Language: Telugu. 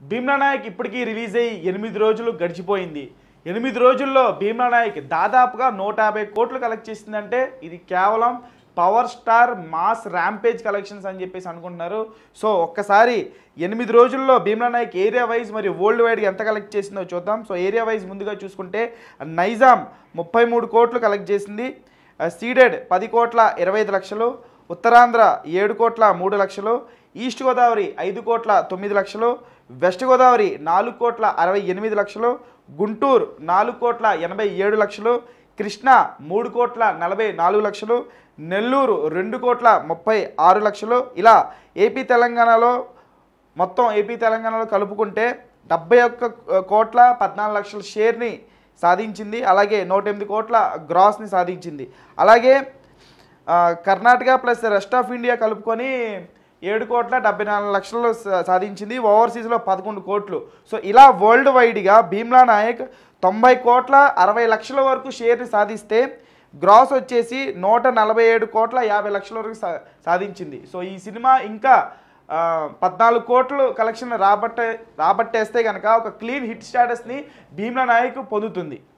భీమ్లా నాయక్ ఇప్పటికీ రిలీజ్ అయ్యి ఎనిమిది రోజులు గడిచిపోయింది ఎనిమిది రోజుల్లో భీమ్లా నాయక్ దాదాపుగా నూట యాభై కోట్లు కలెక్ట్ చేసిందంటే ఇది కేవలం power star mass rampage collections అని చెప్పేసి అనుకుంటున్నారు సో ఒక్కసారి ఎనిమిది రోజుల్లో భీమ్లా నాయక్ ఏరియా వైజ్ మరియు వరల్డ్ వైడ్గా ఎంత కలెక్ట్ చేసిందో చూద్దాం సో ఏరియా వైజ్ ముందుగా చూసుకుంటే నైజాం ముప్పై మూడు కోట్లు కలెక్ట్ చేసింది సీడెడ్ పది కోట్ల ఇరవై ఐదు లక్షలు ఉత్తరాంధ్ర ఏడు కోట్ల మూడు లక్షలు ఈస్ట్ గోదావరి ఐదు కోట్ల తొమ్మిది లక్షలు వెస్ట్ గోదావరి నాలుగు కోట్ల అరవై ఎనిమిది లక్షలు గుంటూరు నాలుగు కోట్ల ఎనభై ఏడు లక్షలు కృష్ణా మూడు కోట్ల నలభై నాలుగు లక్షలు నెల్లూరు రెండు కోట్ల ముప్పై ఆరు లక్షలు ఇలా ఏపీ తెలంగాణలో మొత్తం ఏపీ తెలంగాణలో కలుపుకుంటే డెబ్బై ఒక్క కోట్ల పద్నాలుగు లక్షల షేర్ని సాధించింది అలాగే నూట ఎనిమిది కోట్ల గ్రాస్ని సాధించింది అలాగే ఆ, Karnataka plus rest of India కలుపుకొని ఏడు కోట్ల డెబ్బై నాలుగు లక్షలు సా- సాధించింది ఓవర్సీస్లో పదకొండు కోట్లు సో ఇలా వరల్డ్ వైడ్గా భీమ్లా నాయక్ తొంభై కోట్ల అరవై లక్షల వరకు షేర్ని సాధిస్తే గ్రాస్ వచ్చేసి నూట నలభై ఏడు కోట్ల యాభై లక్షల వరకు సా- సాధించింది సో ఈ సినిమా ఇంకా ఆ, పద్నాలుగు కోట్లు కలెక్షన్ రాబట్టే రాబట్టేస్తే కనుక ఒక క్లీన్ హిట్ స్టేటస్ని భీమ్లా నాయక్ పొందుతుంది